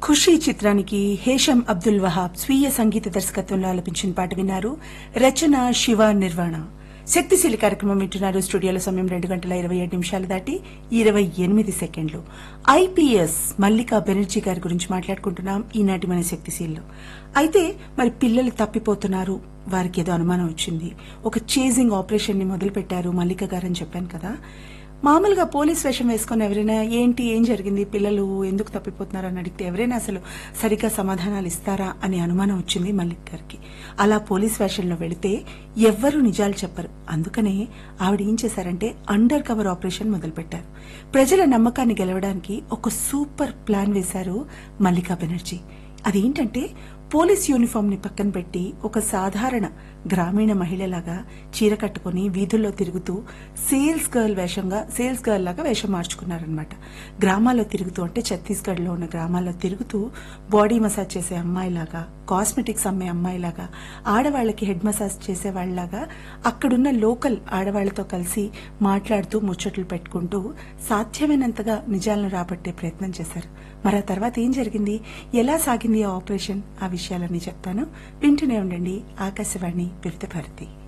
ఖుషీ చిత్రానికి హేషం అబ్దుల్ వహాబ్ స్వీయ సంగీత దర్శకత్వంలో ఆలపించిన పాట విన్నారు రచన శివ నిర్వాణ శక్తిశీలి కార్యక్రమం వింటున్నారు స్టూడియోలో సమయం రెండు గంటల ఇరవై ఏడు నిమిషాలు దాటి ఇరవై ఎనిమిది సెకండ్లు ఐపీఎస్ మల్లికా బెనర్జీ గారి గురించి మాట్లాడుకుంటున్నాం ఈనాటి మన శక్తిశీల్లో అయితే మరి పిల్లలు తప్పిపోతున్నారు వారికి ఏదో అనుమానం వచ్చింది ఒక చేజింగ్ ఆపరేషన్ ని మొదలు పెట్టారు మల్లిక గారు అని చెప్పాను కదా మామూలుగా పోలీస్ వేషం వేసుకుని ఎవరైనా ఏంటి ఏం జరిగింది పిల్లలు ఎందుకు తప్పిపోతున్నారు అని అడిగితే ఎవరైనా అసలు సరిగ్గా సమాధానాలు ఇస్తారా అని అనుమానం వచ్చింది మల్లిక్ గారికి అలా పోలీస్ వేషంలో వెళితే ఎవ్వరూ నిజాలు చెప్పరు అందుకనే ఆవిడ ఏం చేశారంటే అండర్ కవర్ ఆపరేషన్ మొదలుపెట్టారు ప్రజల నమ్మకాన్ని గెలవడానికి ఒక సూపర్ ప్లాన్ వేశారు మల్లికా బెనర్జీ అదేంటంటే పోలీస్ యూనిఫామ్ ని పక్కన పెట్టి ఒక సాధారణ గ్రామీణ మహిళలాగా చీర కట్టుకుని వీధుల్లో తిరుగుతూ సేల్స్ గర్ల్ వేషంగా సేల్స్ గర్ల్ లాగా వేషం మార్చుకున్నారనమాట గ్రామాల్లో తిరుగుతూ అంటే ఛత్తీస్గఢ్ లో ఉన్న గ్రామాల్లో తిరుగుతూ బాడీ మసాజ్ చేసే అమ్మాయిలాగా కాస్మెటిక్స్ అమ్మే అమ్మాయిలాగా ఆడవాళ్ళకి హెడ్ మసాజ్ చేసే వాళ్ళలాగా అక్కడున్న లోకల్ ఆడవాళ్లతో కలిసి మాట్లాడుతూ ముచ్చట్లు పెట్టుకుంటూ సాధ్యమైనంతగా నిజాలను రాబట్టే ప్రయత్నం చేశారు మరి ఆ తర్వాత ఏం జరిగింది ఎలా సాగింది ఆ ఆపరేషన్ ఆ విషయాలన్నీ చెప్తాను వింటూనే ఉండండి ఆకాశవాణి వివిధ భారతి